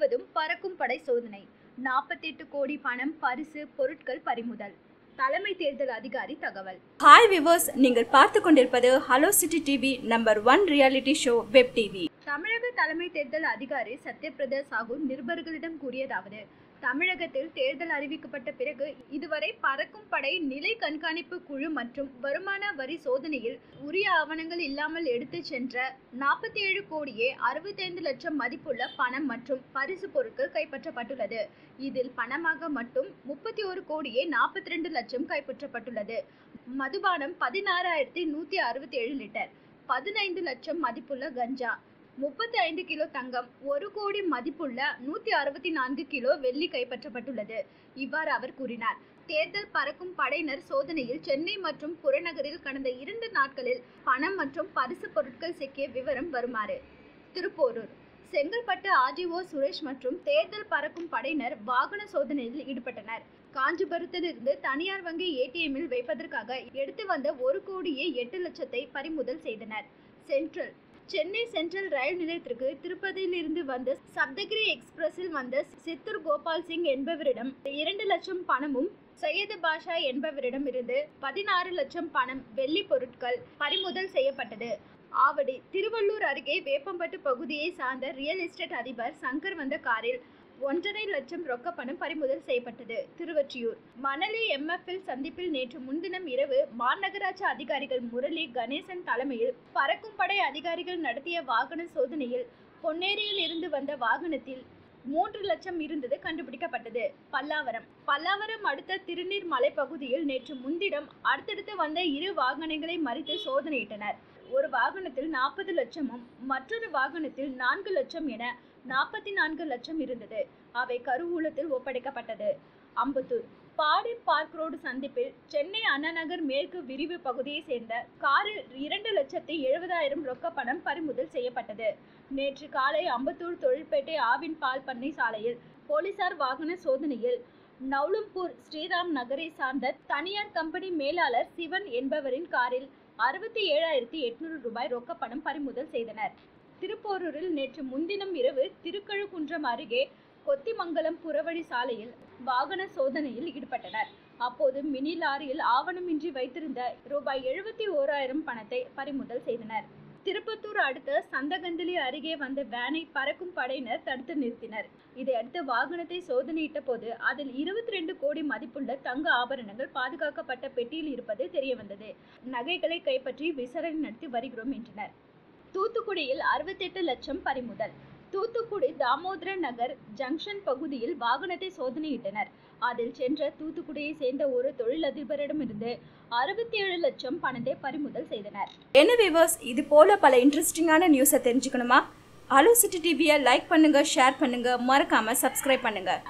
முழுவதும் பறக்கும் படை சோதனை நாற்பத்தெட்டு கோடி பணம் பரிசு பொருட்கள் பறிமுதல் தலைமை தேர்தல் அதிகாரி தகவல் ஹாய் விவர்ஸ் நீங்கள் பார்த்து கொண்டிருப்பது hello city TV number one reality show web TV தமிழக தலைமை தேர்தல் அதிகாரி சத்யபிரதா சாஹூ நிருபர்களிடம் கூறியதாவது தமிழகத்தில் தேர்தல் அறிவிக்கப்பட்ட பிறகு இதுவரை பறக்கும் படை நிலை கண்காணிப்பு குழு மற்றும் வருமான வரி சோதனையில் உரிய ஆவணங்கள் இல்லாமல் எடுத்துச் சென்ற நாற்பத்தி ஏழு கோடியே அறுபத்தைந்து லட்சம் மதிப்புள்ள பணம் மற்றும் பரிசு பொருட்கள் கைப்பற்றப்பட்டுள்ளது இதில் பணமாக மட்டும் முப்பத்தி ஒரு கோடியே நாற்பத்தி ரெண்டு லட்சம் கைப்பற்றப்பட்டுள்ளது மதுபானம் பதினாறாயிரத்தி நூற்றி அறுபத்தி ஏழு லிட்டர் பதினைந்து லட்சம் மதிப்புள்ள கஞ்சா முப்பத்தி ஐந்து கிலோ தங்கம் ஒரு கோடி மதிப்புள்ள நூத்தி அறுபத்தி நான்கு கிலோ வெள்ளி கைப்பற்றப்பட்டுள்ளது இவ்வாறு அவர் கூறினார் தேர்தல் பறக்கும் படையினர் சோதனையில் சென்னை மற்றும் புறநகரில் கடந்த இரண்டு நாட்களில் பணம் மற்றும் பரிசு பொருட்கள் சிக்கிய விவரம் வருமாறு திருப்போரூர் செங்கல்பட்டு ஆர்டிஓ சுரேஷ் மற்றும் தேர்தல் பறக்கும் படையினர் வாகன சோதனையில் ஈடுபட்டனர் காஞ்சிபுரத்திலிருந்து தனியார் வங்கி ஏடிஎம்மில் வைப்பதற்காக எடுத்து வந்த ஒரு கோடியே எட்டு லட்சத்தை பறிமுதல் செய்தனர் சென்ட்ரல் சென்னை சென்ட்ரல் ரயில் நிலையத்திற்கு திருப்பதியிலிருந்து வந்த சப்தகிரி எக்ஸ்பிரஸில் வந்த சித்தூர் கோபால் சிங் என்பவரிடம் இரண்டு லட்சம் பணமும் சையது பாஷா என்பவரிடம் இருந்து பதினாறு லட்சம் பணம் வெள்ளி பொருட்கள் பறிமுதல் செய்யப்பட்டது ஆவடி திருவள்ளூர் அருகே வேப்பம்பட்டு பகுதியை சார்ந்த ரியல் எஸ்டேட் அதிபர் சங்கர் வந்த காரில் ஒன்றரை லட்சம் ரொக்க பணம் பறிமுதல் செய்யப்பட்டது திருவொற்றியூர் மணலி எம்எஃப்எல் சந்திப்பில் நேற்று முன்தினம் இரவு மாநகராட்சி அதிகாரிகள் முரளி கணேசன் தலைமையில் பறக்கும் படை அதிகாரிகள் நடத்திய வாகன சோதனையில் பொன்னேரியில் இருந்து வந்த வாகனத்தில் மூன்று லட்சம் இருந்தது கண்டுபிடிக்கப்பட்டது பல்லாவரம் பல்லாவரம் அடுத்த திருநீர் மலை பகுதியில் நேற்று முன்தினம் அடுத்தடுத்து வந்த இரு வாகனங்களை மறித்து சோதனையிட்டனர் ஒரு வாகனத்தில் நாற்பது லட்சமும் மற்றொரு வாகனத்தில் நான்கு லட்சம் என நாற்பத்தி நான்கு லட்சம் இருந்தது அவை கருவூலத்தில் ஒப்படைக்கப்பட்டது அம்பத்தூர் பாடி பார்க் ரோடு சந்திப்பில் சென்னை அண்ணாநகர் மேற்கு விரிவு பகுதியை சேர்ந்த காரில் இரண்டு லட்சத்தி எழுபதாயிரம் ரொக்க பணம் பறிமுதல் செய்யப்பட்டது நேற்று காலை அம்பத்தூர் தொழில்பேட்டை ஆவின் பால் பண்ணை சாலையில் போலீசார் வாகன சோதனையில் நவுலும்பூர் ஸ்ரீராம் நகரை சார்ந்த தனியார் கம்பெனி மேலாளர் சிவன் என்பவரின் காரில் அறுபத்தி ஏழாயிரத்தி எட்நூறு ரூபாய் ரொக்க பணம் பறிமுதல் செய்தனர் திருப்போரூரில் நேற்று முன்தினம் இரவு திருக்கழுக்குன்றம் அருகே கொத்திமங்கலம் புறவழி சாலையில் வாகன சோதனையில் ஈடுபட்டனர் அப்போது மினி லாரியில் ஆவணமின்றி வைத்திருந்த ரூபாய் எழுபத்தி ஓராயிரம் பணத்தை பறிமுதல் செய்தனர் திருப்பத்தூர் அடுத்த சந்தகந்தலி அருகே வந்த வேனை பறக்கும் படையினர் தடுத்து நிறுத்தினர் இதையடுத்து வாகனத்தை சோதனையிட்ட போது அதில் இருபத்தி ரெண்டு கோடி மதிப்புள்ள தங்க ஆபரணங்கள் பாதுகாக்கப்பட்ட பெட்டியில் இருப்பது தெரியவந்தது நகைகளை கைப்பற்றி விசாரணை நடத்தி வருகிறோம் என்றனர் தூத்துக்குடியில் அறுபத்தெட்டு லட்சம் பறிமுதல் தூத்துக்குடி தாமோதர நகர் ஜங்ஷன் பகுதியில் வாகனத்தை சோதனையிட்டனர் அதில் சென்ற தூத்துக்குடியை சேர்ந்த ஒரு தொழிலதிபரிடமிருந்து அறுபத்தி ஏழு லட்சம் பணத்தை பறிமுதல் செய்தனர் என்ன விவர்ஸ் இது போல பல இன்ட்ரெஸ்டிங்கான நியூஸை தெரிஞ்சுக்கணுமா ஹலோ சிட்டி டிவியை லைக் பண்ணுங்க ஷேர் பண்ணுங்க மறக்காம சப்ஸ்கிரைப் பண்ணுங்க